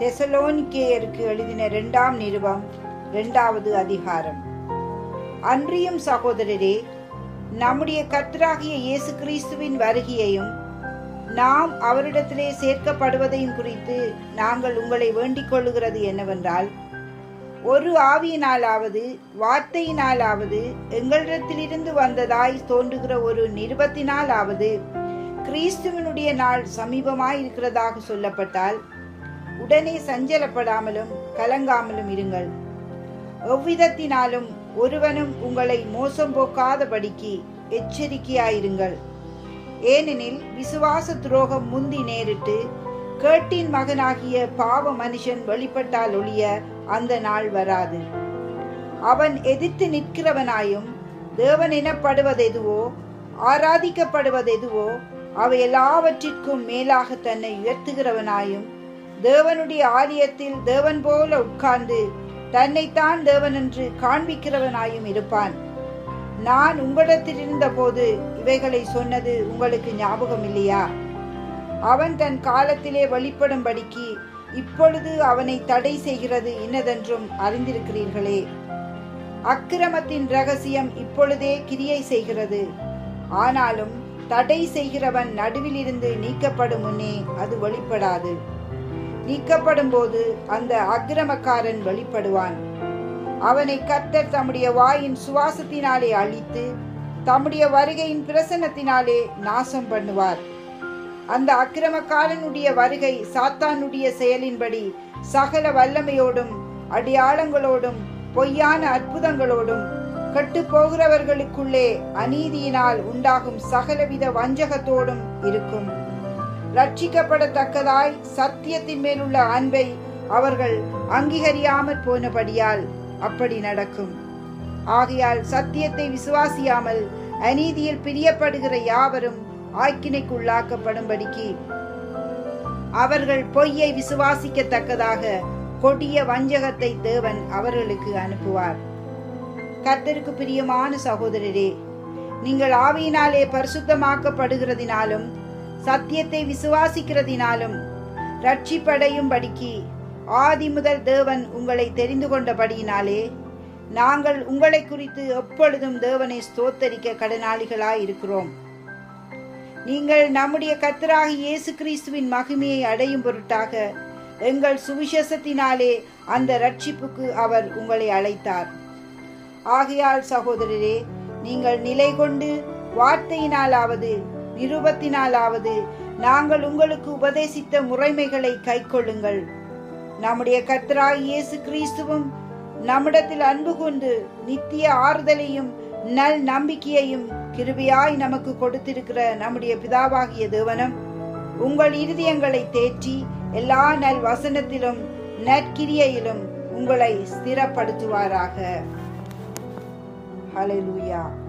தெசலோனிக்கேயருக்கு எழுதின இரண்டாம் நிருபம் இரண்டாவது அதிகாரம் அன்றியும் சகோதரரே நம்முடைய கர்த்தராகிய இயேசு கிறிஸ்துவின் வருகையையும் நாம் அவரிடத்திலே சேர்க்கப்படுவதையும் குறித்து நாங்கள் உங்களை வேண்டிக் கொள்ளுகிறது என்னவென்றால் ஒரு ஆவியினாலாவது வார்த்தையினாலாவது எங்களிடத்திலிருந்து வந்ததாய் தோன்றுகிற ஒரு நிருபத்தினாலாவது கிறிஸ்துவனுடைய நாள் சமீபமாய் இருக்கிறதாக சொல்லப்பட்டால் உடனே சஞ்சலப்படாமலும் கலங்காமலும் இருங்கள் எவ்விதத்தினாலும் ஒருவனும் உங்களை மோசம் போக்காதபடிக்கு எச்சரிக்கையாயிருங்கள் ஏனெனில் விசுவாச துரோகம் முந்தி நேரிட்டு கேட்டின் மகனாகிய பாவ மனுஷன் வெளிப்பட்டால் ஒழிய அந்த நாள் வராது அவன் எதிர்த்து நிற்கிறவனாயும் தேவன் எனப்படுவதெதுவோ ஆராதிக்கப்படுவதெதுவோ அவை எல்லாவற்றிற்கும் மேலாக தன்னை உயர்த்துகிறவனாயும் தேவனுடைய ஆலயத்தில் தேவன் போல உட்கார்ந்து தன்னைத்தான் தேவன் என்று காண்பிக்கிறவனாயும் இருப்பான் நான் உங்களிடத்தில் இருந்தபோது இவைகளை சொன்னது உங்களுக்கு ஞாபகம் இல்லையா அவன் தன் காலத்திலே வெளிப்படும்படிக்கு இப்பொழுது அவனை தடை செய்கிறது இன்னதென்றும் அறிந்திருக்கிறீர்களே அக்கிரமத்தின் ரகசியம் இப்பொழுதே கிரியை செய்கிறது ஆனாலும் தடை செய்கிறவன் நடுவிலிருந்து நீக்கப்படும் முன்னே அது வெளிப்படாது நீக்கப்படும் போது அந்த அக்கிரமக்காரன் வெளிப்படுவான் அவனை கர்த்தர் தம்முடைய வாயின் சுவாசத்தினாலே அழித்து தம்முடைய வருகையின் பிரசன்னத்தினாலே நாசம் பண்ணுவார் அந்த அக்கிரமக்காரனுடைய வருகை சாத்தானுடைய செயலின்படி சகல வல்லமையோடும் அடையாளங்களோடும் பொய்யான அற்புதங்களோடும் கட்டு போகிறவர்களுக்குள்ளே அநீதியினால் உண்டாகும் சகலவித வஞ்சகத்தோடும் இருக்கும் ரட்சிக்கப்படத்தக்கதாய் சத்தியத்தின் மேலுள்ள அன்பை அவர்கள் அங்கீகரியாமற் போனபடியால் அப்படி நடக்கும் ஆகையால் சத்தியத்தை விசுவாசியாமல் அநீதியில் பிரியப்படுகிற யாவரும் ஆக்கினைக்குள்ளாக்கப்படும்படிக்கு அவர்கள் பொய்யை விசுவாசிக்கத்தக்கதாக கொடிய வஞ்சகத்தை தேவன் அவர்களுக்கு அனுப்புவார் கர்த்தருக்கு பிரியமான சகோதரரே நீங்கள் ஆவியினாலே பரிசுத்தமாக்கப்படுகிறதினாலும் சத்தியத்தை விசுவாசிக்கிறதினாலும் ரட்சிப்படையும்படிக்கு ஆதி முதல் தேவன் உங்களை தெரிந்து கொண்டபடியினாலே நாங்கள் உங்களை குறித்து எப்பொழுதும் தேவனை ஸ்தோத்தரிக்க கடனாளிகளாய் இருக்கிறோம் நீங்கள் நம்முடைய கத்தராகி இயேசு கிறிஸ்துவின் மகிமையை அடையும் பொருட்டாக எங்கள் சுவிசேஷத்தினாலே அந்த ரட்சிப்புக்கு அவர் உங்களை அழைத்தார் ஆகையால் சகோதரரே நீங்கள் நிலை கொண்டு வார்த்தையினாலாவது நிருபத்தினாலாவது நாங்கள் உங்களுக்கு உபதேசித்த முறைமைகளை கைக்கொள்ளுங்கள் நம்முடைய கர்த்தராய் இயேசு கிறிஸ்துவும் நம்மிடத்தில் அன்பு கொண்டு நித்திய ஆறுதலையும் நல் நம்பிக்கையையும் கிருபியாய் நமக்கு கொடுத்திருக்கிற நம்முடைய பிதாவாகிய தேவனும் உங்கள் இருதயங்களை தேற்றி எல்லா நல் வசனத்திலும் நற்கிரியையிலும் உங்களை ஸ்திரப்படுத்துவாராக ஹalleluya